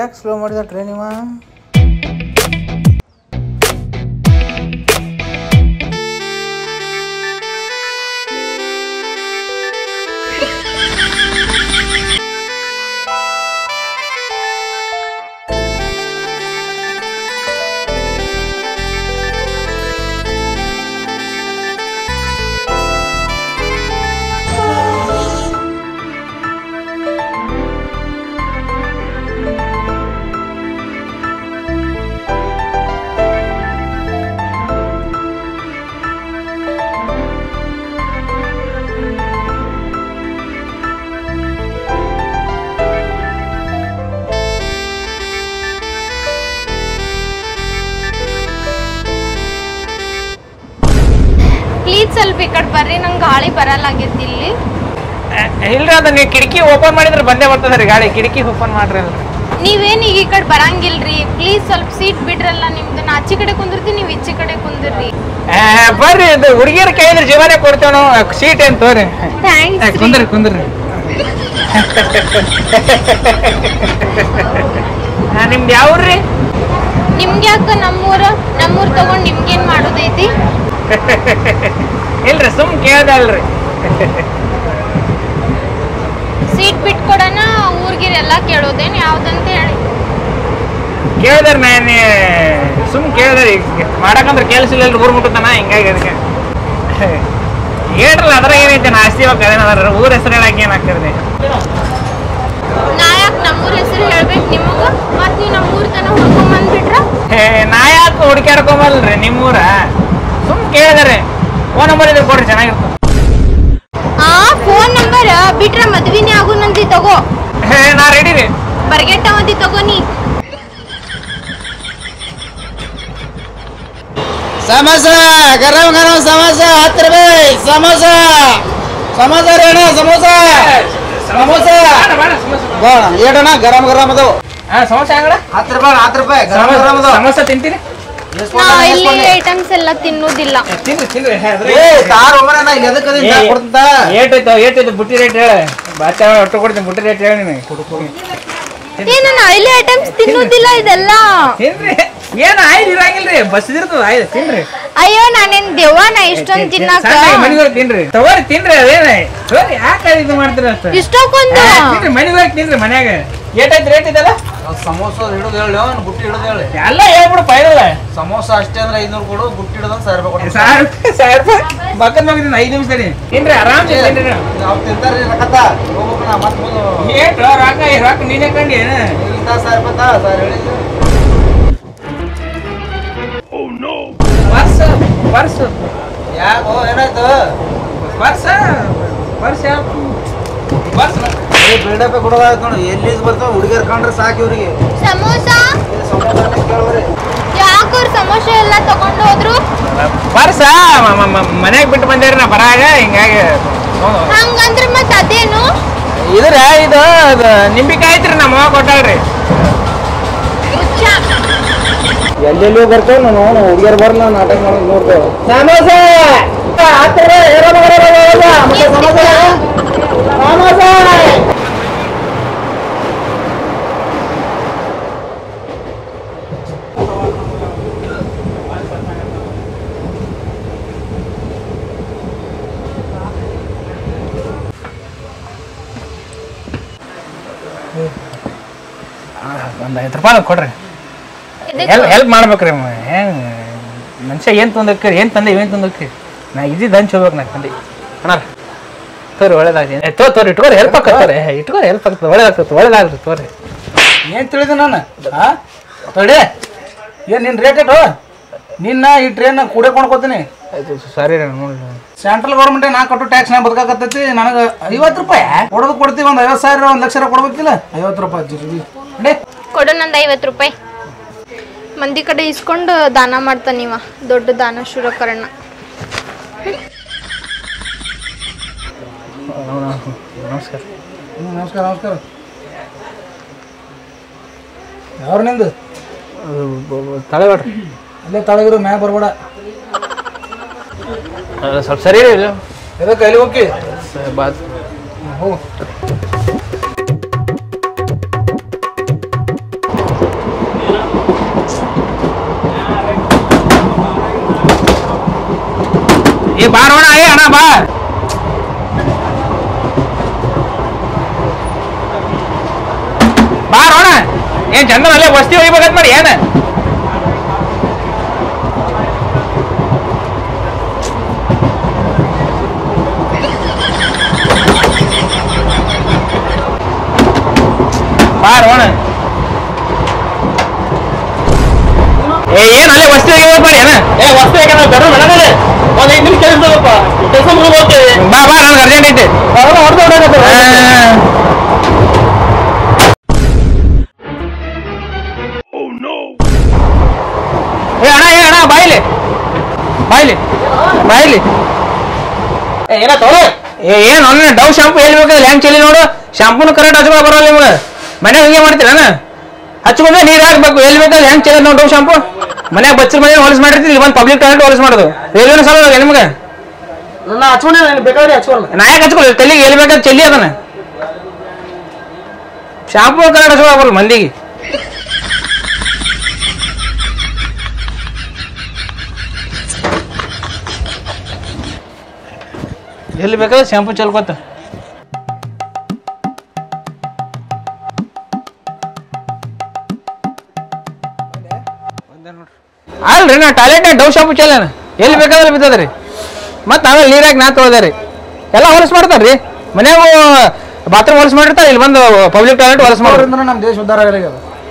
ಯಾಕೆ ಸ್ಲೋ ಮಾಡಿದ ಟ್ರೈನ್ ಇವ ಪ್ಲೀಸ್ ಸ್ವಲ್ಪ ಈ ಕಡೆ ಬರ್ರಿ ನಂಗೆ ಗಾಳಿ ಬರಲ್ಲಾಗೈತಿ ಇಲ್ಲಿ ಇಲ್ರಿ ಅದು ನೀವು ಕಿಟಕಿ ಓಪನ್ ಮಾಡಿದ್ರೆ ಬಂದೇ ಬರ್ತದೆ ರೀ ಗಾಳಿ ಕಿಟಕಿ ಓಪನ್ ಮಾಡ್ರಿ ಅಲ್ರಿ ನೀವೇನ್ ಈಗ ಈ ಕಡೆ ಬರಂಗಿಲ್ರಿ ಪ್ಲೀಸ್ ಸ್ವಲ್ಪ ಸೀಟ್ ಬಿಡ್ರಲ್ಲ ನಿಮ್ದು ನಾ ಆಚೆ ಕಡೆ ಕುಂದಿರ್ತೀನಿ ನೀವು ಈಚೆ ಕಡೆ ಕುಂದಿರ್ರಿ ಆ, ಬರ್ರಿ ಇದು ಹುಡುಗಿಯರ್ ಕೇಳಿದ್ರೆ ಜೀವನೇ ಕೊಡ್ತೇವೆ ನಾವು ಸೀಟ್ ಏನ್ ತೋರಿ ಥ್ಯಾಂಕ್ಸ್ ಕುಂದ್ರಿ ಕುಂದ್ರಿ ಆ, ನಿಮ್ದು ಯಾವ್ರಿ ನಿಮ್ಗೆ ಯಾಕ ನಮ್ಮೂರ ನಮ್ಮೂರ್ ತಗೊಂಡ್ ನಿಮ್ಗೇನ್ ಮಾಡೋದೈತಿ ಇಲ್ರಿ ಸುಮ್ ಕೇಳ್ದಲ್ರಿ ಸೀಟ್ ಬಿಟ್ಕೊಡೋಣ ಊರ್ಗಿರ್ ಎಲ್ಲಾ ಕೇಳೋದೇನ್ ಯಾವ್ದಂತ ಹೇಳಿ ಕೇಳ್ದಾರ ನಾನು ಸುಮ್ ಕೇಳ್ದಾರಿ ಮಾಡಕಂದ್ರೆ ಕೆಲಸ ಇಲ್ಲ ಊರ್ ಮುಟ್ಟತಾನ ಹಿಂಗಾಗಿ ಅದಕ್ಕೆ ಹೇಳ್ರಲ್ಲ ಅದ್ರ ಏನೈತೆ ನಾ ಆಸ್ತಿ ಅದೇನದ್ರ ಊರ ಹೆಸರು ಹೇಳಕ್ಕೆ ಏನಾಗ್ತದೆ ನಾ ಯಾಕೆ ನಮ್ಮೂರ್ ಹೆಸರು ಹೇಳ್ಬೇಕು ನಿಮಗ ಮತ್ ನೀವು ನಮ್ಮೂರ್ ತನ ಹುಡ್ಕೊಂಡ್ ಬಂದ್ಬಿಟ್ರ ಏ, ನಾ ಯಾಕೆ ಹುಡುಕ್ಯಾಡ್ಕೊಂಬಲ್ರಿ ನಿಮ್ಮೂರ ಸುಮ್ ಕೇಳಿದಾರೆ ಫೋನ್ ನಂಬರ್ ಇದ್ರೆ ಕೊಡ್ರಿ ಚೆನ್ನಾಗಿರ್ತದೆ ಆ ಫೋನ್ ನಂಬರ್ ಬಿಟ್ರ ಮದ್ವಿನೇ ಆಗು ನಂದಿ ತಗೋ ಏ, ನಾ ರೆಡಿ ರೀ ಬರ್ಗೆಟ್ಟ ಮಂದಿ ತಗೋ ನೀ ಸಮೋಸ ಗರಂ ಗರಂ ಸಮೋಸ ಹತ್ತು ರೂಪಾಯಿ ಸಮೋಸ ಸಮೋಸ ರೀ ಅಣ್ಣ ಸಮೋಸ ಸಮೋಸ ಬೇಡ ಏಟಣ್ಣ ಗರಂ ಗರಂ ಅದು ಹಾ ಸಮೋಸ ಅಂಗಡ ಹತ್ತು ರೂಪಾಯಿ ಹತ್ತು ರೂಪಾಯಿ ಗರಂ ಗರಂ ಅದು ಸಮೋಸ ತಿಂತೀರಿ ನಾ ಇಲ್ಲಿ ಐಟಮ್ಸ್ ಎಲ್ಲ ತಿನ್ನೋದಿಲ್ಲ ತಿನ್ರಿ ತಿನ್ರಿ ಏ ತಾರ್ ಒಮ್ಮೆ ನಾ ಇಲ್ಲಿ ಎದಕ್ಕೆ ಅದೀನಿ? ನಾ ಏ, ಕೊಡ್ತಾ ಏಟೈತೋ ಏಟೈತು ಬುಟ್ಟಿ ರೇಟ್ ಹೇಳ ಬಾಚ ಒಟ್ಟು ಕೊಡ್ತೀನಿ ಬುಟ್ಟಿ ರೇಟ್ ಹೇಳಿ ನೀನು ಏ ನಾನು ಆಯಿಲಿ ಐಟಮ್ಸ್ ತಿನ್ನೋದಿಲ್ಲ ಇದೆಲ್ಲ ತಿನ್ರಿ ಏನ್ ಆಯ್ತು ಇರಂಗಿಲ್ರಿ ಬಸ್ ಇರ್ತದ ಆಯ್ತು ತಿನ್ರಿ ಅಯ್ಯೋ ನಾನೇನ್ ದೆವ್ವನ ಇಷ್ಟೊಂದ್ ತಿನ್ನಾಕ ಮನಿಗೆ ತಿನ್ರಿ ತಗೋರಿ ತಿನ್ರಿ ಅದೇನ ತಗೋರಿ ಯಾಕೆ ಇದು ಮಾಡ್ತೀರ ಅಷ್ಟ ಇಷ್ಟಕ್ಕೊಂದು ತಿನ್ರಿ ಮನಿಗೆ ಹೋಗಿ ತಿನ್ರಿ ಮನ್ಯಾಗ ಏಟೈತಿ ರೇಟ್ ಇದಲ್ಲ ಸಮೋಸ ಹಿಡಿದು ಹೇಳಿ ಅವ್ನು ಬುಟ್ಟಿ ಹಿಡಿದು ಹೇಳಿ ಎಲ್ಲ ಹೇಳ್ಬಿಡು ಪೈರಲ್ಲ ಸಮೋಸ ಅಷ್ಟೇ ಅಂದ್ರೆ ಐನೂರು ಕೊಡು ಬುಟ್ಟಿ ಹಿಡಿದು ಸಾವಿರ ರೂಪಾಯಿ ಕೊಡು ಸಾವಿರ ರೂಪಾಯಿ ಸಾವಿರ ರೂಪಾಯಿ ಮಕ್ಕಳ ಮಗದಿನ ಐದು ನಿಮಿಷ ರೀ ತಿನ್ರಿ ಆರಾಮ್ ತಿನ್ರಿ ನೀವು ನಾವು ತಿಂತಾರ್ರಿ ರಕತ್ತ ಹೋಗ್ಬೇಕು ನಾ ಮತ್ತೆ ಮುಂದೆ ಏಟ್ ರೊಕ್ಕ ಈ ರೊಕ್ಕ ನೀನೇ ಕಂಡಿ ಏನ ಇಲ್ಲ ಸಾವಿರ ರೂಪಾಯಿ ತಾ ಸಾವಿರ ಹೇಳಿದ್ದು ಪರ್ಸ್ ಪರ್ಸ್ ಯಾಕೋ ಏನಾಯ್ತು ಪರ್ಸ್ ಪರ್ಸ್ ಯಾವ ಪರ್ಸ್ ಏ ಬಿಲ್ಡಪ್ ಕೊಡೋದಾಯ್ತು ನೋಡಿ ಎಲ್ಲಿ ಬರ್ತಾವ ಹುಡುಗಿಯರ್ ಕಂಡ್ರೆ ಸಾಕು ಇವ್ರಿಗೆ ಸಮೋಸ ಏ ಸಮೋಸ ಕೇಳ್ರಿ ಯಾಕವ್ರ ಸಮೋಸ ಎಲ್ಲ ತಗೊಂಡು ಹೋದ್ರು ಪರ್ಸ ಮನ್ಯಾಗ ಬಿಟ್ಟು ಬಂದೇರಿ ನಾ ಬರಾಗ ಹಿಂಗಾಗಿ ತೊಗೊಂಡ್ ಹೋದೆ. ಹಂಗಂದ್ರ ಮತ್ ಅದೇನು ಇದ್ರ ಇದು ಅದು ನಿಂಬಿಕಾಯಿ ಐತ್ರಿ ನಮ್ಮ ಅವ್ವ ಕೊಟ್ಟಾಳ್ರಿ ಹುಚ್ಚ. ಎಲ್ಲೆಲ್ಲೂ ಬರ್ತಾವ ನಾನು ಹುಡುಗಿಯರ್ ಬರಲ್ಲ ನಾಟಕ ಮಾಡೋದು ನೋಡ್ತೇವೆ ಸಮೋಸ ಹತ್ತಿರ ಸಮೋಸ ಸಮೋಸ ಒಂದು ಐದು ರೂಪಾಯಿ ಕೊಡ್ರಿ ಇದಕ್ಕೆ ಹೆಲ್ಪ್ ಹೆಲ್ಪ್ ಮಾಡ್ಬೇಕ್ರಿ ಮ- ಹೆಂಗ್ ಮನುಷ್ಯ ಏನು ತಂದಕ್ರಿ ಏನು ತಂದೆ ಏನು ತಂದಕ್ರಿ ನಾ ಇದ್ದಿದ್ದು ಹಂಚ್ ಹೋಗ್ಬೇಕು ನಾ ತಂದೆ ಅಣ್ಣ ತೋರಿ ಒಳ್ಳೇದಾಗ್ಲಿ ಏ, ತೋ ತೋರಿ ಇಟ್ಕೋರಿ ಹೆಲ್ಪ್ ಆಗ್ತದೆ ಇಟ್ಕೋರಿ ಹೆಲ್ಪ್ ಆಗ್ತದೆ ಒಳ್ಳೇದಾಗ್ತದೆ ಒಳ್ಳೇದಾಗ್ತದೆ ತೋರಿ ಏನ್ ತಿಳಿದ ನಾನು ಹಾ ತಡಿ ಏನ್ ನಿನ್ ರೇಟ್ ಏಟು ನಿನ್ನ ಈ ಟ್ರೈನ್ ಕೂಡೆ ಕೊಂಡ್ಕೋತೀನಿ ಆಯ್ತು ಸರಿ ರೀ ನೋಡಿ ಸೆಂಟ್ರಲ್ ಗೌರ್ಮೆಂಟ್ ನಾ ಕಟ್ಟು ಟ್ಯಾಕ್ಸ್ ನಾ ಬದುಕಾಕತ್ತೈತಿ ನನಗೆ ಐವತ್ತು ರೂಪಾಯಿ ಕೊಡೋದು ಕೊಡ್ತೀವಿ ಒಂದು ಐವತ್ತು ಸಾವಿರ ಒಂದು ಲಕ್ಷ ಕೊಡ್ಬೇಕಿಲ್ಲ ಐವತ್ತು ರೂಪಾಯಿ ಜಿರ್ಗಿ ನಡಿ ಕೊಡು ನಂದು ಐವತ್ತು ರೂಪಾಯಿ ಮಂದಿ ಕಡೆ ಇಸ್ಕೊಂಡು ದಾನ ಮಾಡ್ತಾನ ನೀವ ದೊಡ್ಡ ದಾನ ಶೂರಕರಣ ನಮಸ್ಕಾರ ಹ್ಞೂ ನಮಸ್ಕಾರ ನಮಸ್ಕಾರ ಯಾವ್ರು ನಿಂದು ತಲೆಬೇಡ್ರಿ ಅಲ್ಲೇ ತಳಗಿರು ಮ್ಯಾಗ ಬರ್ಬೇಡ ಸ್ವಲ್ಪ ಸರಿ ರೀ ಇದು. ಎದಕ್ಕೆ ಅಲ್ಲಿ ಹೋಗಿ ಸ- ಬಾತ್ ಹೋಗು ಏ ಬಾರೋಣ ಏ ಅಣ್ಣ ಬಾ ಬಾರೋಣ ಏನ್ ಚಂದನ ಅಲ್ಲೇ ವಸ್ತಿ ಒಯ್ಬೇಕಂತ ಮಾಡಿ ಏನ ಬಾರೋಣ ಏ ಏನ್ ಅಲ್ಲೇ ವಸ್ತಿ ಒಯ್ಬೇಕು ಮಾಡಿ ಏನ ಏ ವಸ್ತು ಯಾಕಂದ್ರೆ ಬೇಡ ನನಗಡೆ ಒಂದ್ ಐದು ನಿಮಿಷ ಕೆಲಸ ಕೆಲಸ ಮುಗಿದು ಹೋಗ್ತೇವೆ ಬಾ ಬಾ ನನ್ಗೆ ಅರ್ಜೆಂಟ್ ಐತೆ ಹೊಡೆದು ಏ ಅಣ್ಣ ಏ ಅಣ್ಣ ಬಾಯ್ಲಿ ಬಾಯ್ಲಿ ಬಾಯ್ಲಿ ಏನ ತೋಳೆ ಏ ಏನು ಅನ್ನ ಡವ್ ಶಾಂಪು ಹೇಳ್ಬೇಕಲ್ಲ ಹೆಂಗ್ ಚೆಲ್ಲಿ ನೋಡು ಶಾಂಪೂನು ಕರೆಕ್ಟ್ ಹಚ್ಕೊಳ ಬರೋಲ್ಲ ನಿಮ್ಗೆ ಮನ್ಯಾಗ ಹಿಂಗೆ ಮಾಡ್ತೀರನ ಹಚ್ಕೊಂಡ್ರೆ ನೀರು ಹಾಕ್ಬೇಕು ಎಲ್ಲಿ ಬೇಕಲ್ಲ ಹೆಂಗ್ ಚೆಲ್ಲ ನೋಡಿ ಡವ್ ಶಾಂಪು ಮನ್ಯಾಗ ಬಚ್ಚರ ಮನೆ ಹೊಲಸ್ ಮಾಡಿರ್ತೀವಿ ಇಲ್ಲಿ ಬಂದು ಪಬ್ಲಿಕ್ ಟಾಯ್ಲೆಟ್ ಹೊಲಸ್ ಮಾಡೋದು ರೈಲ್ವೆನ ಸಲ ನಿಮ್ಗೆ ನನ್ನ ಹಚ್ಕೊಂಡೆ ಬೇಕಾದ್ರೆ ಹಚ್ಕೊಳ್ಳ ನಾ ಯಾಕೆ ಹಚ್ಕೊಳ್ಳಿ ತಲೆಗೆ ಎಲ್ಲಿ ಬೇಕಾದ್ರೆ ಚೆಲ್ಲಿ ಅದನ್ನ ಶಾಂಪು ಕರೆಕ್ಟ್ ಹಚ್ಕೊಳ ಬರಲ್ಲ ಮಂದಿಗೆ ಎಲ್ಲಿ ಬೇಕಾದ್ರೆ ಶಾಂಪು ಚೆಲ್ಕೋತ ಅಲ್ರಿ ನಾ ಟಾಯ್ಲೆಟ್ ಡವ್ ಶಾಂಪು ಚೆಲ್ಲನ ಎಲ್ಲಿ ಬೇಕಾದ್ರೆ ಬಿದ್ದದ್ರಿ ಮತ್ತೆ ಆಮೇಲೆ ನೀರಾಗಿ ನಾ ತೊಳ್ದೆ ಎಲ್ಲ ಹೊಲಸ್ ಮಾಡ್ತಾರ್ರಿ ಮನ್ಯಾಗ ಬಾತ್ರೂಮ್ ಹೊಲಸ್ ಮಾಡಿರ್ತಾರೆ ಇಲ್ಲಿ ಬಂದು ಪಬ್ಲಿಕ್ ಟಾಯ್ಲೆಟ್ ಹೊಲಸ್ ಮಾಡೋರು ಅವರಿಂದ ನಮ್ಮ ದೇಶ ಉದ್ಧಾರ ಆಗಲಿಲ್ಲ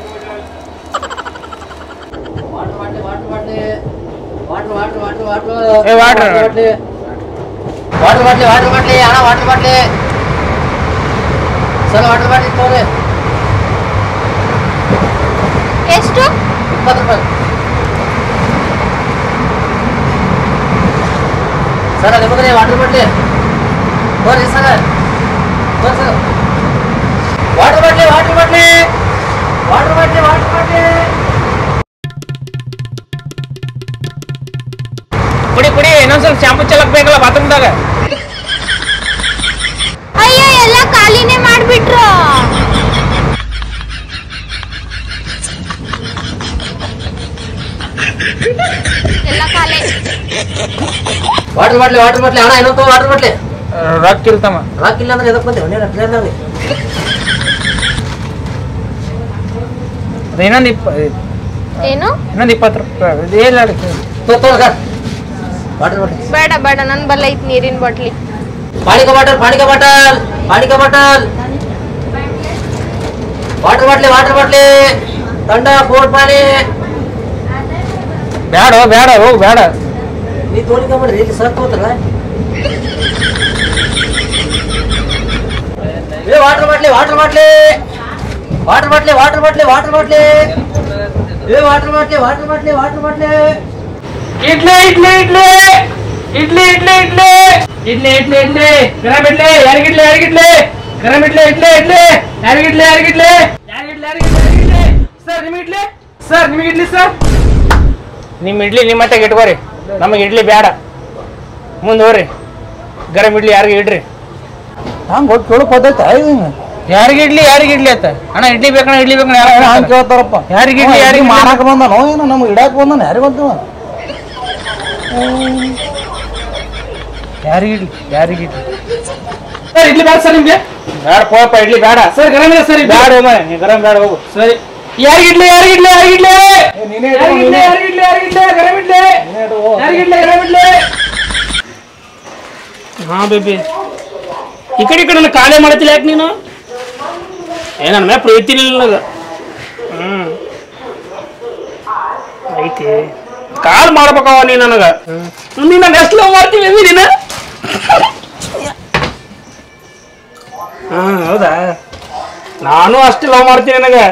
ಏ ವಾಟ್ರ್ ವಾಟರ್ ಬಾಟ್ಲಿ ವಾಟರ್ ಬಾಟ್ಲಿ ಅಣ್ಣ ವಾಟರ್ ಬಾಟ್ಲಿ ಸರ್ ವಾಟರ್ ಬಾಟ್ಲಿ ತೋರಿ ಎಷ್ಟು ಇಪ್ಪತ್ತು ರೂಪಾಯಿ ಸರ್ ನಿಮಗೆ ವಾಟರ್ ಬಾಟ್ಲಿ ತೋರಿ ಸರ್ ತೋರಿ ಸರ್ ವಾಟರ್ ಬಾಟ್ಲಿ ವಾಟರ್ ಬಾಟ್ಲಿ ವಾಟರ್ ಬಾಟ್ಲಿ ವಾಟರ್ ಬಾಟ್ಲಿ ಕುಡಿ ಕುಡಿ ಇನ್ನೊಂದ್ ಸ್ವಲ್ಪ ಶಾಂಪು ಚೆಲ್ಲಕ್ ಬೇಕಲ್ಲ ಬಾತ್ರೂಮ್ದಾಗ ಅಯ್ಯೋ ಎಲ್ಲ ಖಾಲಿನೇ ಮಾಡ್ಬಿಟ್ರು ಎಲ್ಲ ಖಾಲಿ ವಾಟರ್ ಬಾಟ್ಲಿ ವಾಟರ್ ಬಾಟ್ಲಿ ಅಣ್ಣ ಇನ್ನೊಂದು ವಾಟರ್ ಬಾಟ್ಲಿ ರೊಕ್ಕ ಇರ್ತಮ್ಮ ರಾಕಿಲ್ಲ ಅಂದ್ರೆ ಎದಕ್ಕೆ ಬಂದೆ ನೀನು ಟ್ರೈನ್ದಾಗ ಅದು ಇನ್ನೊಂದು ಇಪ್ಪ ಏನು ಇನ್ನೊಂದು ಇಪ್ಪತ್ತು ರೂಪಾಯಿ ಇದು ಏನ್ ಹೇಳಿ ತೋರ್ಗ ವಾಟರ್ ಬಾಟ್ಲಿ ಬೇಡ ಬೇಡ ನನ್ ಬಲ್ಲ ಐತ್ ನೀರಿನ ಬಾಟ್ಲಿ पानी का बॉटल पानी का बॉटल पानी का बॉटल वाटर बाटली वाटर बाटली ठंडा कोल्ड पानी ಬೇಡ ಬೇಡ ಹೋಗ್ ಬೇಡ ನೀ ತೋಳಿಕ ಮಾಡ್ರಿ ಇಲ್ಲಿ ಸಕ್ ಹೋತಲ್ಲ ಏ ವಾಟರ್ ಬಾಟ್ಲಿ ವಾಟರ್ ಬಾಟ್ಲಿ ವಾಟರ್ ಬಾಟ್ಲಿ ವಾಟರ್ ಬಾಟ್ಲಿ ವಾಟರ್ ಬಾಟ್ಲಿ ಏ ವಾಟರ್ ಬಾಟ್ಲಿ ವಾಟರ್ ಬಾಟ್ಲಿ ವಾಟರ್ ಬಾಟ್ಲಿ ಇಡ್ಲಿ ಇಡ್ಲಿ ಇಡ್ಲಿ ಇಡ್ಲಿ ಇಡ್ಲಿ ಇಡ್ಲಿ ಇಡ್ಲಿ ಇಡ್ಲಿ ಇಡ್ಲಿ ಗರಂ ಇಡ್ಲಿ ಯಾರಿಗಿಡ್ಲಿ ಯಾರಿಗಿಡ್ಲಿ ಗರಂ ಇಡ್ಲಿ ಇಡ್ಲಿ ಇಡ್ಲಿ ಯಾರಿಗಿಡ್ಲಿ ಯಾರಿಗಿಡ್ಲಿ ಯಾರಿಗಿಡ್ಲಿ ಯಾರಿಗಿಡ್ಲಿ ಯಾರಿಗಿಡ್ಲಿ ಸರ್ ನಿಮಗೆ ಇಡ್ಲಿ ಸರ್ ನಿಮಗೆ ಇಡ್ಲಿ ಸರ್ ನಿಮ್ಮ ಇಡ್ಲಿ ನಿಮ್ಮ ಮಟ್ಟಿಗೆ ಇಟ್ಕೋರಿ ನಮಗೆ ಇಡ್ಲಿ ಬೇಡ ಮುಂದೆ ಹೋಗ್ರಿ ಗರಂ ಇಡ್ಲಿ ಯಾರಿಗೆ ಇಡ್ರಿ ಹಂಗೆ ಒಟ್ಟು ಕೇಳಕ್ ಹೋದೈತೆ ಯಾರಿಗೆ ಇಡ್ಲಿ ಯಾರಿಗೆ ಇಡ್ಲಿ ಅಂತ ಅಣ್ಣ ಇಡ್ಲಿ ಬೇಕಣ್ಣ ಇಡ್ಲಿ ಬೇಕಣ್ಣ ಯಾರು ಹಂಗೆ ಕೇಳ್ತಾರಪ್ಪ ಯಾರಿಗೆ ಇಡ್ಲಿ ಯಾರಿಗೆ ಮಾಡಕ್ ಬಂದಾನೋ ಏನೋ ನಮ್ಗೆ ಇಡಾಕ್ ಬಂದಾನ ಯಾರಿಗೆ ಬಂದವ ಯಾರಿಗೆ ಇಡ್ಲಿ ಯಾರಿಗೆ ಇಡ್ಲಿ ಸರ್ ಇಡ್ಲಿ ಬೇಡ ಸರ್ ನಿಮ್ಗೆ ಬೇಡ ಪೋಪ ಇಡ್ಲಿ ಬೇಡ ಸರ್ ಗರಂ ಇಲ್ಲ ಸರ್ ಬೇಡ ನೀ ಗರಂ ಬೇಡ ಹೋಗು ಸರಿ ಯಾರಿಗೆ ಇಡ್ಲಿ ಯಾರಿಗೆ ಇಡ್ಲಿ ಯಾರಿಗೆ ಇಡ್ಲಿ ಯಾರಿಗೆ ಇಡ್ಲಿ ಯಾರಿಗೆ ಇಡ್ಲಿ ಯಾರಿಗೆ ಇಡ್ಲಿ ಗರಂ ಇಡ್ಲಿ ಯಾರಿಗೆ ಇಡ್ಲಿ ಗರಂ ಇಡ್ಲಿ ಹಾ ಬೇಬಿ ಈ ಕಡೆ ಈ ಕಡೆ ನನ್ನ ಕಾಲೇ ಮಾಡತ್ತಿಲ್ಲ ಯಾಕೆ ನೀನು ಏ ನನ್ನ ಮೇಲೆ ಪ್ರೀತಿ ಇಲ್ಲ ನನಗೆ ಹ್ಞೂ ಐತಿ ಕಾಲ್ ಮಾಡ್ಬೇಕವ ನೀ ನನಗೆ ನೀನು ನಾನು ಎಷ್ಟು ಲವ್ ಮಾಡ್ತೀವಿ ಅಂದಿ ನೀನು ಹಾಂ ಹೌದಾ ನಾನು ಅಷ್ಟು ಲವ್ ಮಾಡ್ತೀನಿ ನನಗೆ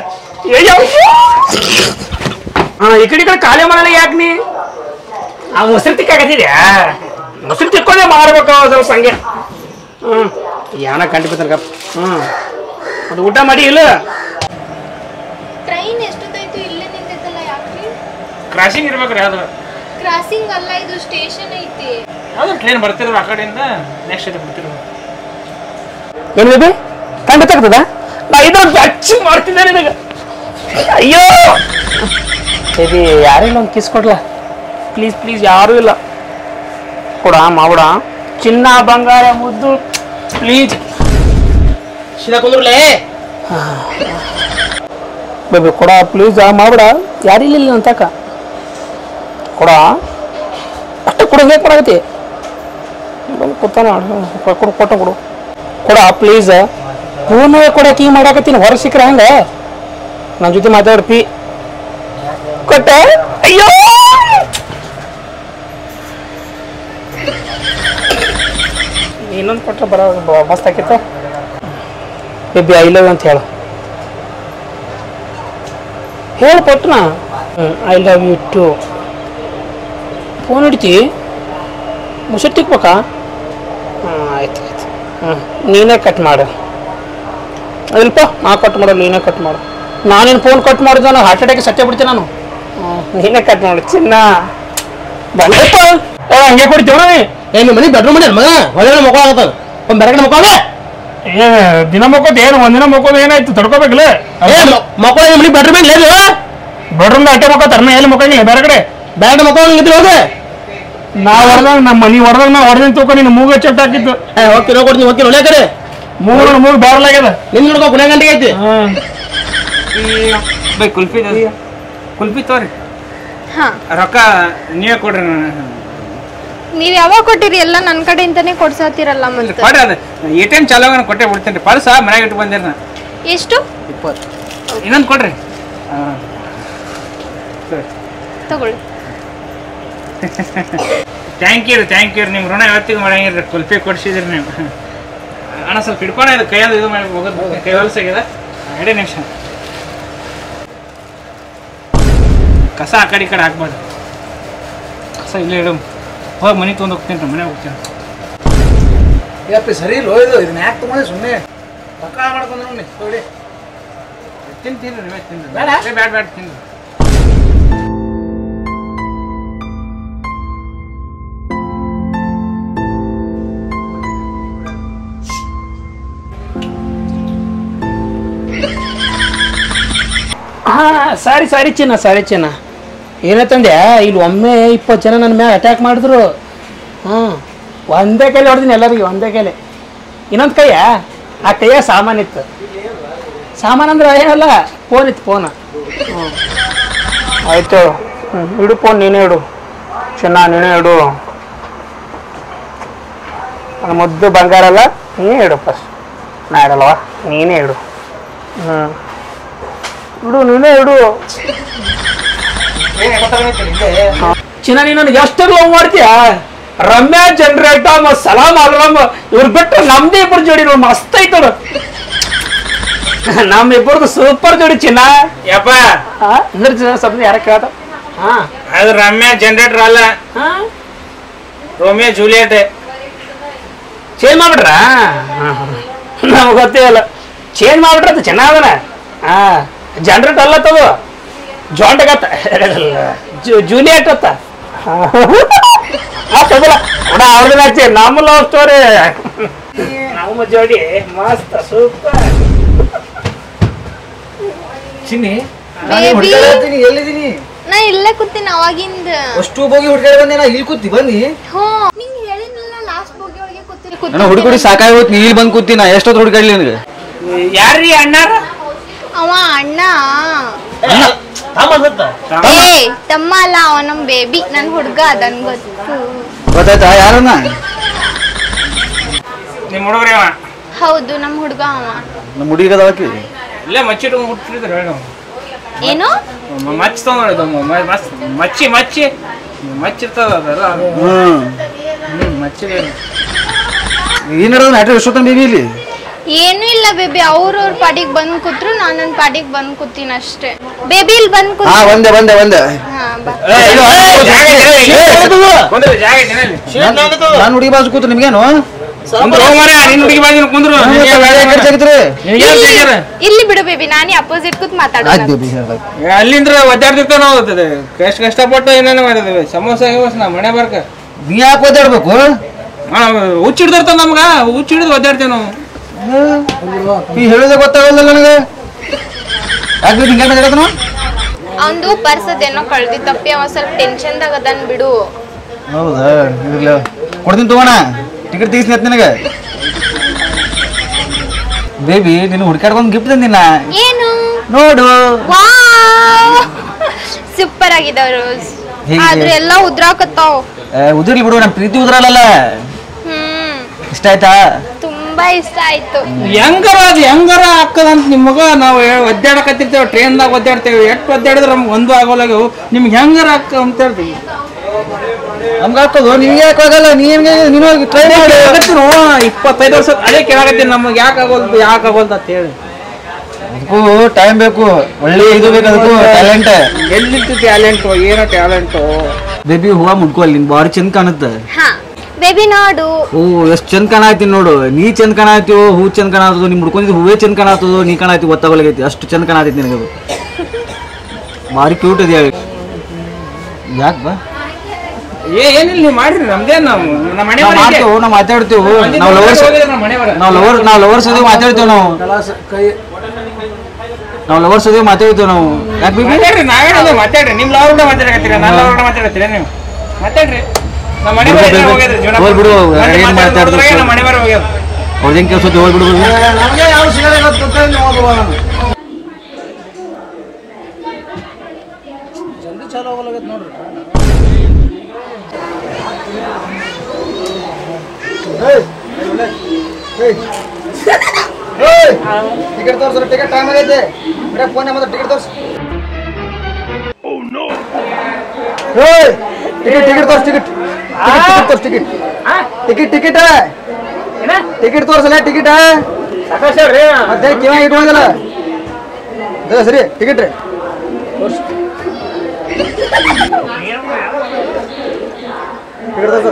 ಹಾಂ ಈ ಕಡೆ ಈ ಕಡೆ ಕಾಲೇ ಮಾಡಲ್ಲ ಯಾಕೆ ನೀ ಆ ಮೊಸರು ತಿಕ್ಕಾಕತ್ತಿದ್ಯಾ ಮೊಸರು ತಿಕ್ಕೊಂಡೆ ಮಾಡ್ಬೇಕು ಸ್ವಲ್ಪ ಹಂಗೆ ಹ್ಞೂ ಯಾನ ಕಂಡು ಬಿಡ್ತಾನೆ ಗಪ್ ಹ್ಞೂ ಅದು ಊಟ ಮಾಡಿ ಇಲ್ಲ ಟ್ರೈನ್ ಎಷ್ಟೊತ್ತಾಯ್ತು ಇಲ್ಲೇ ನಿಂತೈತಲ್ಲ ಯಾಕೆ ಕ್ರಾಸಿಂಗ್ ಇರ್ಬೇಕ್ರಿ ಅದು ಕ್ರಾಸಿಂಗ್ ಅಲ್ಲ ಇದು ಸ್ಟೇಷನ್ ಐತಿ ಅದು ಟ್ರೈನ್ ಬರ್ತಿರೋ ಆ ಕಡೆಯಿಂದ ನೆಕ್ಸ್ಟ್ ಇದು ಬಿಡ್ತಿರೋ ಏನು ಬೇಬಿ ಕಂಡು ಗೊತ್ತಾಗ್ತದ ನಾ ಇದೊಂದು ಬೆಚ್ಚ ಮಾಡ್ತಿದ್ದೆ ನಿನಗೆ ಅಯ್ಯೋ ಬೇಬಿ ಯಾರಿಲ್ಲ ಒಂದು ಕಿಸ್ ಕೊಡ್ಲ ಪ್ಲೀಸ್ ಪ್ಲೀಸ್ ಯಾರೂ ಇಲ್ಲ ಕೊಡ ಮಾವಡ ಚಿನ್ನ ಬಂಗಾರ ಮುದ್ದು ಪ್ಲೀಸ್ ಶಿರಾ ಕುಂದ್ರಲೇ ಬೇಬಿ ಕೊಡ ಪ್ಲೀಸ್ ಮಾವಡ ಯಾರಿಲ್ಲ ಅಂತಕ ಕೊಡ ಅಷ್ಟು ಕೊಡ ಹೇಗೆ ಮಾಡಾಕತಿ ಬಂದು ಕೂತಾನ ಕೊಡು ಕೊಟ್ಟು ಕೊಡು ಕೊಡ ಪ್ಲೀಸ್ ಫೋನ್ ಕೊಡಕ್ಕೆ ಹಿಂಗೆ ಮಾಡಾಕತ್ತೀನಿ ಹೊರ ಸಿಕ್ಕ್ರೆ ಹಂಗೆ ನನ್ನ ಜೊತೆ ಮಾತಾಡ್ ಪಿ ಕೊಟ್ಟೆ ಅಯ್ಯೋ ಇನ್ನೊಂದು ಕೊಟ್ರೆ ಬರೋ ಬ- ಮಸ್ತ್ ಆಕಿತ್ತು ಬೇಬಿ ಐ ಲವ್ ಅಂತ ಹೇಳು ಹೇಳು ಪಟ್ನ I love you too phone ಹಿಡಿತಿ ಮುಸುರು ತಿಕ್ಬೇಕಾ ಹಾಂ ಆಯ್ತು ಆಯ್ತು ಹ್ಞೂ ನೀನೇ ಕಟ್ ಮಾಡು ಅಲ್ಪ ನಾ ಕಟ್ ಮಾಡಲ್ಲ ನೀನೇ ಕಟ್ ಮಾಡು ನಾನೇನು ಫೋನ್ ಕಟ್ ಮಾಡಿದ ನಾನು ಹಾರ್ಟ್ ಅಟ್ಯಾಕ್ ಸತ್ಯ ಬಿಡ್ತೀನಿ ನಾನು ಹ್ಮ್, ನೀನೇ ಕಟ್ ಮಾಡು ಚಿನ್ನ ಬಂದಪ್ಪ ಏ, ಹಂಗೆ ಕೊಡ್ತೀವ ನೀ ಏ ನಿಮ್ಮ ಮನೆ ಬೆಡ್ರೂಮ್ ಮನೆ ಮಗ ಹೊಳೆ ಮಕ್ಕಳು ಆಗತ್ತದ ಒಂದು ಬೆರಗಡೆ ಮಕ್ಕಳು ಏ ದಿನ ಮಕ್ಕೋದು ಏನು ಒಂದಿನ ಮಕ್ಕೋದು ಏನಾಯ್ತು ತಡ್ಕೋಬೇಕಲ್ಲ ಏ ಮಕ್ಕಳು ನಿಮ್ಮ ಮನೆ ಬೆಡ್ರೂಮ್ ಇಲ್ಲ ನೀವು ಬೆಡ್ರೂಮ್ ಅಟ್ಟೆ ಮಕ್ಕೋತಾರ ನಾ ಎಲ್ಲಿ ಮಕ್ಕಂಗಿಲ್ಲ ಬೇರೆ ಕಡೆ ಬ್ಯಾಡ್ ಮಕ್ಕಳು ಇದ್ರಿ ಹೋಗಿ ನಾ ಹೊಡೆದಾಗ ನಮ್ಮ ಮನಿ ಹೊಡೆದಾಗ ನಾ ಹೊಡೆದಿನ ತೂಕ ನಿನ್ನ ಮೂಗ ಚೆಟ್ ಹಾಕಿತ್ತು ಏ ಹೋಗಿ ನೋ ಕೊಡ್ತೀನಿ ಹೋಗಿ ಒಳ್ಳೆ ಕಡೆ ಮೂಗ ಮೂಗ ಬಾರಲಾಗ್ಯದ ನಿನ್ನ ನೋಡ್ಕೊ ಗುಣ ಗಂಟೆಗೆ ಐತಿ ಹಾಂ ಬೈ ಕುಲ್ಫಿ ಕುಲ್ಫಿ ತೋರಿ ಹಾ ರೊಕ್ಕ ನೀವೇ ಕೊಡ್ರಿ ನೀವ್ ಯಾವಾಗ ಕೊಟ್ಟಿರಿ ಎಲ್ಲ ನನ್ ಕಡೆಯಿಂದನೇ ಕೊಡ್ಸಾತಿರಲ್ಲ ಮತ್ತೆ ಕೊಡ್ರಿ ಅದು ಎ ಟಿ ಎಮ್ ಚಾಲೂ ಕೊಟ್ಟೆ ಬಿಡ್ತೀನಿ ಪರ್ಸ ಮನ್ಯಾಗ ಇಟ್ಟು ಬಂದಿರ ನಾ ಎಷ್ಟು ಇನ್ನೊಂದು ಕೊಡ್ರಿ ತಗೊಳ್ಳಿ ಥ್ಯಾಂಕ್ ಯು ಥ್ಯಾಂಕ್ ಯು ನಿಮ್ಮ ಋಣ ಯಾವತ್ತಿಗೂ ಮಾಡಂಗಿರ್ರಿ ಕುಲ್ಫಿ ಕೊಡ್ಸಿದ್ರಿ ನೀವು ಅಣ್ಣ ಸ್ವಲ್ಪ ಹಿಡ್ಕೊಂಡ ಇದು ಕೈಯಲ್ಲಿ ಇದು ಮಾಡಿ ಹೋಗೋದು ಕೈ ಹೊಲಸಾಗ್ಯದ ಎರಡೇ ನಿಮಿಷ ಕಸ ಆ ಕಡೆ ಈ ಕಡೆ ಹಾಕ್ಬಾರ್ದು ಕಸ ಇಲ್ಲೇ ಇಡು ಹೋಗಿ ಮನೆ ತೊಗೊಂಡು ಹೋಗ್ತೀನಿ ರೀ ಮನೆಗೆ ಹೋಗ್ತೀನಿ ಯಪ್ಪ ಸರಿ ಇಲ್ಲೋ ಇದು ಇದನ್ನ ಯಾಕೆ ತಗೊಂಡೆ ಸುಮ್ಮನೆ ಪಕ್ಕ ಮಾಡ್ಕೊಂಡ್ರು ನೋಡಿ ತಿಂತೀನಿ ನೀವೇ ತಿನ್ರಿ ಬೇಡ? ಏ, ಬೇಡ ಬೇಡ ತಿನ್ರಿ ಹಾ ಸಾರಿ ಸಾರಿ ಚಿನ್ನ ಸಾರಿ ಚಿನ್ನ ಏನತ್ತಂದೆ ಇಲ್ಲಿ ಒಮ್ಮೆ ಇಪ್ಪತ್ತು ಜನ ನನ್ನ ಮ್ಯಾಗ ಅಟ್ಯಾಕ್ ಮಾಡಿದ್ರು ಹಾಂ ಒಂದೇ ಕೈಲಿ ಹೊಡೆದಿನಿ ಎಲ್ಲರಿಗೆ ಒಂದೇ ಕೈಲಿ ಇನ್ನೊಂದು ಕೈಯ ಆ ಕೈಯ ಸಾಮಾನು ಇತ್ತು ಸಾಮಾನು ಅಂದ್ರೆ ಏನಲ್ಲ ಫೋನ್ ಇತ್ತು ಫೋನ್ ಹ್ಞೂ ಆಯಿತು ಹ್ಞೂ ಇಡು ಫೋನ್ ನೀನೇ ಇಡು ಚಿನ್ನ ನೀನೇ ಇಡು ನನ್ನ ಮುದ್ದು ಬಂಗಾರ ಅಲ್ಲ ನೀನೇ ಇಡು ಫಸ್ಟ್ ನಾ ಇಡಲ್ವಾ ನೀನೇ ಇಡು ಹ್ಞೂ ಇಡು ನೀನೇ ಇಡು ಚಿನ್ನ ನೀನು ನನಗೆ ಎಷ್ಟು ಲವ್ ಮಾಡ್ತೀಯ ರಮ್ಯಾ ಜನರೇಟ ಮತ್ತು ಸಲಾಮ್ ಅಲ್ರಮ್ ಇವ್ರು ಬಿಟ್ಟು ನಮ್ದೇ ಇಬ್ಬರು ಜೋಡಿ ನೋಡಿ ಮಸ್ತ್ ಐತದ ನಮ್ಮ ಇಬ್ಬರದು ಸೂಪರ್ ಜೋಡಿ ಚಿನ್ನ ಯಪ್ಪ ಹಾ ಅಂದ್ರೆ ಚಿನ್ನ ಸ್ವಲ್ಪ ಯಾರ ಕೇಳ್ತ ಹಾ ಅದು ರಮ್ಯಾ ಜನರೇಟರ್ ಅಲ್ಲ ಹಾ ರೋಮಿಯೋ ಜೂಲಿಯಟ್ ಚೇಂಜ್ ಮಾಡ್ಬಿಟ್ರ ನಮ್ಗೆ ಗೊತ್ತೇ ಇಲ್ಲ ಚೇಂಜ್ ಮಾಡ್ಬಿಟ್ರ ಅದು ಚೆನ್ನಾಗನ ಹಾ ಜನರೇಟ್ ಅಲ್ಲತ್ತದು ಜಾಂಡಗತ್ತ ಜೂಲಿಯಟ್ ಅತ್ತ ಆತದಲ್ಲ ಕೂಡ ಅವ್ರದ್ದು ಹಚ್ಚಿ ನಮ್ಮ ಲವ್ ಸ್ಟೋರಿ ನಮ್ಮ ಜೋಡಿ ಮಸ್ತ್ ಸೂಪರ್ ಚಿನ್ನಿ Baby. ಎಲ್ಲಿದ್ದೀನಿ ನಾ ಇಲ್ಲೇ ಕೂತೀನಿ ಅವಾಗಿಂದ ಅಷ್ಟು ಹೋಗಿ ಹುಡ್ಕಾಡಿ ಬಂದೆ ನಾ ಇಲ್ಲಿ ಕೂತಿ ಬನ್ನಿ ಹ್ಞೂ ನಿಂಗೆ ಹೇಳಿದ್ನಲ್ಲ ಲಾಸ್ಟ್ ಬೋಗಿ ಒಳಗೆ ಕೂತೀನಿ ನನ್ನ ಹುಡುಗಡಿ ಸಾಕಾಗಿ ಹೋಯ್ತು ನೀ ಇಲ್ಲಿ ಬಂದು ಕೂತಿ ನಾ ಎಷ್ಟೊತ್ತು ಹುಡುಕಾಡ್ಲಿ ನಿನಗೆ ಯಾರ್ರೀ ಅಣ್ಣಾರ ಅವ ಅಣ್ಣ ಏ ತಮ್ಮ ಅಲ್ಲ ಅವ ನಮ್ ಬೇಬಿ ನನ್ ಹುಡ್ಗ ಅದನ್ ಗೊತ್ತು ಗೊತ್ತಾಯ್ತಾ ಯಾರನ್ನ ನಿಮ್ಮ ಹುಡುಗ್ರಿ ಅವ ಹೌದು ನಮ್ ಹುಡ್ಗ ಅವ ನಮ್ಮ ಹುಡುಗಿಗದವಕಿ ಇಲ್ಲೇ ಮಚ್ಚಿಟ್ಟು ಹುಟ್ಟಿದ್ರು ಹೇಳು ಏನು ಮಚ್ಚಿ ತೊಗೊಂಡು ಮಸ್ತ್ ಮಚ್ಚಿ ಮಚ್ಚಿ ಮಚ್ಚಿರ್ತದ ಅದೆಲ್ಲ ಹ್ಮ್ ಹ್ಮ್ ಮಚ್ಚಿ ಏನ್ ನಡೆದ ಮ್ಯಾಟ್ರಿ ಎಷ್ಟೊತ್ತ ಬೇಬಿ ಇಲ್ಲಿ ಏನು ಇಲ್ಲ ಬೇಬಿ ಅವ್ರವ್ರ ಪಾಡಿಗೆ ಬಂದ್ ಕೂತ್ರು ನಾನ್ ನನ್ ಪಾಡಿಗೆ ಬಂದ್ ಕೂತೀನಿ ಅಷ್ಟೇ ಬೇಬಿ ಇಲ್ಲಿ ಬಂದ್ ಕೂತ್ ಹಾ ಬಂದೆ ಬಂದೆ ಬಂದೆ ಹಾ ಬಾ ಕುಂದ್ರಿ ಜಾಗ ಐತೆ ಇಲ್ಲಿ. ನಾನು ಹುಡುಗಿ ಬಾಜು ಕೂತು ನಿಮ್ಗೇನು ಕುಂದ್ರು ಹೋಗ್ ಮಾರ್ರೆ, ನಿನ್ ಹುಡುಗಿ ಬಾಜು ಕುಂದ್ರು ನಿನಗೆ ಗಾಡಿ ಬೇಡ ಖರ್ಚಾಗಿತ್ರಿ ನಿನಗೆ ಏನ್ ಬೇಜಾರು? ಇಲ್ಲಿ ಬಿಡು ಬೇಬಿ ನಾನೇ ಅಪೋಸಿಟ್ ಕೂತ್ ಮಾತಾಡೋಣ ಆಯ್ತು ಬೇಬಿ ಹೇಳ್ದಾಗ ಅಲ್ಲಿಂದ್ರ ಒದ್ದಾಡ್ತಿರ್ತಾವ ನಾವು ಅದು ಎಷ್ಟು ಕಷ್ಟಪಟ್ಟು ಏನೇನು ಮಾಡಿದ್ವಿ ಸಮೋಸ ಗಿಮೋಸ ನಾ ಮನೆ ಬರ್ಕ ನೀ ಯಾಕೆ ಓದಾಡ್ಬೇಕು ಹುಚ್ಚಿಡ್ದಿರ್ತಾವ ನಮ್ಗ ಹುಚ್ಚಿಡಿದು ಒದ್ದಾಡ್ತೇವೆ ನಾವು ನೀ ಹೇಳಿದೆ ಗೊತ್ತಾಗಲ್ಲ ನನಗೆ ಯಾಕೆ ಹಿಂಗೆ ಮಾತಾಡತನ ಅವಂದು ಪರ್ಸ್ ಅದೇನೋ ಕಳ್ದಿತ್ತಪ್ಪಿ ಅವ ಸ್ವಲ್ಪ ಟೆನ್ಷನ್ದಾಗ ಅದನ್ ಬಿಡು ಹೌದಾ ಇರ್ಲಿ ಕೊಡ್ತೀನಿ ತಗೋಣ ಟಿಕೆಟ್ ತೆಗಿಸ್ನಿ ನಿನಗೆ ಬೇಬಿ ನಿನ್ನ ಹುಡ್ಕಾಡ್ಕೊಂಡು ಗಿಫ್ಟ್ ತಂದಿನ ಏನು ನೋಡು ಸೂಪರ್ ಆಗಿದೆ ರೋಸ್ ಹೇಗಿದೆ? ಆದ್ರೆ ಎಲ್ಲ ಉದ್ರಾಕತ್ತಾವ್ ಏ, ಉದುರ್ಲಿ ಬಿಡು ನಮ್ಮ ಪ್ರೀತಿ ಉದ್ರಲ್ಲ ಹ್ಮ್ ಇಷ್ಟ ಆಯ್ತಾ ತುಂಬಾ ಇಷ್ಟ ಆಯ್ತು ಹೆಂಗಾರ ಅದು ಹೆಂಗಾರ ಹಾಕದಂತ ನಿಮಗ ನಾವು ಒದ್ದಾಡಕತ್ತಿರ್ತೇವೆ ಟ್ರೈನ್ದಾಗ ಒದ್ದಾಡ್ತೇವೆ ಎಷ್ಟು ಒದ್ದಾಡಿದ್ರೆ ನಮ್ಗೆ ಒಂದು ಆಗೋಲಾಗ್ಯವು ನಿಮ್ಗೆ ಹೆಂಗಾರ ಹಾಕ ಅಂತ ಹೇಳ್ತೀವಿ ನಮ್ಗೆ ಹಾಕೋದು ನಿಮ್ಗೆ ಯಾಕೆ ಆಗಲ್ಲ ನೀನ್ಗೆ ನೀನು ಟ್ರೈ ಮಾಡಿ ಕೇಳಾಕತ್ತೀನಿ ಇಪ್ಪತ್ತೈದು ವರ್ಷ ಅದೇ ಕೇಳಾಕತ್ತೀನಿ ನಮಗೆ ಯಾಕೆ ಆಗೋಲ್ದು ಯಾಕೆ ಆಗೋಲ್ದು ಅಂತ ಹೇಳಿ ಅದಕ್ಕೂ ಟೈಮ್ ಬೇಕು ಒಳ್ಳೆ ಇದು ಬೇಕು ಅದಕ್ಕೂ ಟ್ಯಾಲೆಂಟ್ ಎಲ್ಲಿತ್ತು ಟ್ಯಾಲೆಂಟು ಏನೋ ಟ್ಯಾಲೆಂಟು ಬೇಬಿ ಹೂವ ಮುಡ್ಕೋ ಅಲ್ಲಿ ನಿನ್ ಬಾರಿ ಚಂದ ಕಾಣುತ್ತೆ ಹಾ ಬೇಬಿ ನೋಡು ಓ ಎಷ್ಟ್ ಚಂದ ಕಾಣಾಯ್ತೀನಿ ನೋಡು ನೀ ಚಂದ ಕಾಣಾಯ್ತೀವೋ ಹೂ ಚಂದ ಕಾಣಾತದೋ ನಿಮ್ ಹುಡ್ಕೊಂಡಿದ್ದು ಹೂವೇ ಚಂದ ಕಾಣಾತದೋ ನೀ ಕಾಣಾಯ್ತಿ ಗೊತ್ತಾಗಲಾಗೈತಿ ಅಷ್ಟು ಚಂದ ಕಾಣಾತೈತಿ ನಿನಗೆ ಅದು ಭಾರಿ ಕ್ಯೂಟ್ ಇದೆ ಯಾಕೆ ಬಾ ಏ ಏನಿಲ್ಲ ನೀವು ಮಾಡಿರಿ ನಮ್ದೇನು ನಾವು ನಮ್ಮ ಮನೆ ನಾವು ಮಾಡ್ತೇವೆ ನಾವು ಮಾತಾಡ್ತೇವೆ ನಾವು ಲವರ್ಸ್ ನಾವು ಲವರ್ ನಾವು ಲವರ್ಸ್ ಅದೇವು ಮಾತಾಡ್ತೇವೆ ನಾವು ನಾವು ಲವರ್ಸ್ ಅದೇವು ಮಾತಾಡ್ತೇವೆ ನಾವು ಯಾಕೆ ಬೇಬಿ ಮಾತಾಡ್ರಿ ನಾವೇನದು ಮಾತಾಡ್ರಿ ನಿಮ್ ಲವರ್ ಕೂಡ ಮಾತಾಡಕತ್ತೀರ ನನ್ನ ಲವರ್ ಕೂಡ ಮಾತಾಡತ್ತೀರ ನೀವು ಮಾತಾಡ್ರಿ ನಮ್ಮ ಮನೆ ಬಿಡು, ಬರೀ ಬಿಡು, ಹೋಗ್ಯದ್ರಿ ಜೀವನ ಹೋಗ್ಲಿ ಬಿಡು, ಮತ್ತೆ ಏನ್ ಮಾತಾಡ್ತಾ ಮಾತಾಡ್ದ್ರು ಹೋದ್ರಾಗೆ ನಮ್ಮ ಮನೆ ಬರ ಹೋಗ್ಯದ ಅವ್ರದೇನು ಕೆಲಸ ಹೋಗ್ಬಿಡು ಟಿಕೆಟ್ ತೋರ್ಸ್ರ ಟಿಕೆಟ್ ಟೈಮ್ ಆಗೈತೆ ಬರೇ ಫೋನ್ ನಂಬರ್ ಟಿಕೆಟ್ ತೋರ್ಸ್ ಏಯ್ ಟಿಕೆಟ್ ಟಿಕೆಟ್ ತೋರ್ಸ್ ಟಿಕೆಟ್ ಟಿಕೆಟ್ ತೋರ್ಸ್ ಟಿಕೆಟ್ ಟಿಕೆಟ್ ಟಿಕೆಟ್ ಟಿಕೆಟ್ ತೋರ್ಸಲ್ಲ ಟಿಕೆಟ್ ಮತ್ತೆ ಕಿವ ಇಟ್ಕೊಂಡಲ್ಲ ಅದೇ ಸರಿ ಟಿಕೆಟ್ ರೀ ಟಿಕೆಟ್ ತೋರ್ಸು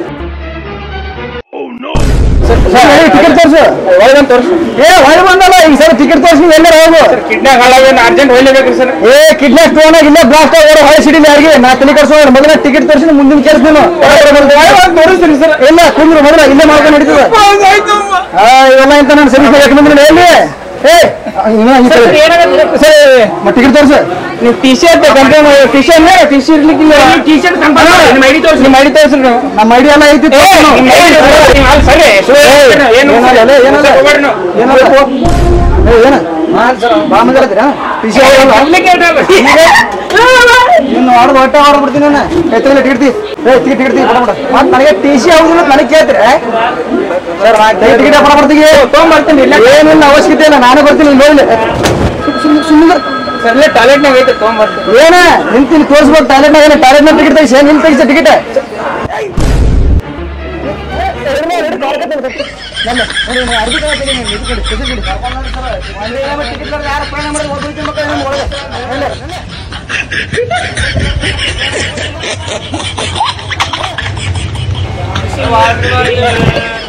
ಟಿಕೆಟ್ ತೋರ್ಸು ಒಳಗಂತ ತೋರಿಸು ಏ ಹೊಳೆ ಬಂದಲ್ಲ ಈಗ ಸರ್ ಟಿಕೆಟ್ ತೋರ್ಸಿ ಎಲ್ಲಾರ ಹೋಗು ಕಿಡ್ನಾಗ ಹಾಳಾವೇನು ಅರ್ಜೆಂಟ್ ಹೋಗ್ಲೇಬೇಕ್ರಿ ಸರ್ ಏ ಕಿಡ್ನಾಪ್ ತಗೊಂಡಾಗ ಇಲ್ಲ ಬ್ಲಾಸ್ಟ್ ಆಗೋರು ಹೊಳೆ ಸಿಡಿಲಿ ಯಾರಿಗೆ ನಾ ತಲೆ ಕರ್ಸೋಣ ಮೊದಲ ಟಿಕೆಟ್ ತೋರಿಸಿ ಮುಂದಿನ ಕೆಲಸ ನೀನು ತೋರಿಸ್ತೀನಿ ಸರ್ ಇಲ್ಲ ಕುಂದ್ರು ಮೊದಲ ಇಲ್ಲೇ ಮಾಡ್ಕೊಂಡು ನಡೀತದ ಆ, ಇವೆಲ್ಲ ಇಂತ ನಾನು ಸರಿ ಸರಿ ಯಾಕಂದ್ರೆ ಎಲ್ಲಿ ಏ ಇನ್ನು ಈ ಕಡೆ. ಸರಿ ಟಿಕೆಟ್ ತೋರ್ಸು ನೀವು T shirt complaint T shirt T shirt ಇರ್ಲಿಕ್ಕಿಲ್ಲ ಟಿ ಶರ್ಟ್ ನಿಮ್ಮ ಐಡಿ ತೋರಿಸಿ ನಿಮ್ಮ ಐಡಿ ತೋರಿಸಿ ನೀವು ನಮ್ಮ ಐಡಿ ಎಲ್ಲ ಐತಿ ತೋರ್ಸು ನಾವು. ನಿಮ್ಮ ಐಡಿ ಸರಿ ಏನು ಏನಲ್ಲ, ಏನಲ್ಲ. ಹೋಗ್ಬೇಡ್ರಿ ನೀವು. ಏನಲ್ಲ ಏ, ಏನ ಬಾ ಮಾತಾಡ್ತೀರಾ ಟಿ ಸಿ Duplicate ಅಲ್ಲ. ಇನ್ನು ಆಡ್ದು ಹೊಟ್ಟೆ ಆಡ್ದು ಬಿಡ್ತೀನಿ ನಾನು ಎತ್ತಲ್ಲ ಟಿಕೆಟ್ ತಿ ಏ ಟಿಕೆಟ್ ಟಿಕೆಟ್ ತಿ ಮತ್ತೆ ನನಗೆ ಟಿ ಸಿ ಆಗುದಿಲ್ಲ ಅಂತ ನನಗೆ ಕೇಳ್ತೀರ ಸರ್ ಟಿಕೆಟ್ ಪಡ ಬರ್ತೀವಿ ತೊಗೊಂಬರ್ತೀನಿ ಇಲ್ಲ ಏನಿಲ್ಲ ಅವಶ್ಯಕತೆ ಇಲ್ಲ ನಾನೇ ಬರ್ತೀನಿ ಇಲ್ಲಿ ಹೋಗ್ಲಿ ಸುಮ್ಮನೆ ಸುಮ್ಮನೆ ಸರ್ ಇಲ್ಲೇ ಟಾಯ್ಲೆಟ್ನಾಗ ಐತೆ ತೊಗೊಂಬರ್ತೀನಿ ಏನ ನಿಂತೀನಿ ತೋರಿಸ್ಬೇಕು ಟಾಯ್ಲೆಟ್ನಾಗ ಏನು ಟಾಯ್ಲೆಟ್ನಾಗ ಟಿಕೆಟ್ ತೆಗಿಸಿ ನಿನ್ ತೆಗಿಸ ಟಿಕೆಟ್ ಟಿಕೆಟ್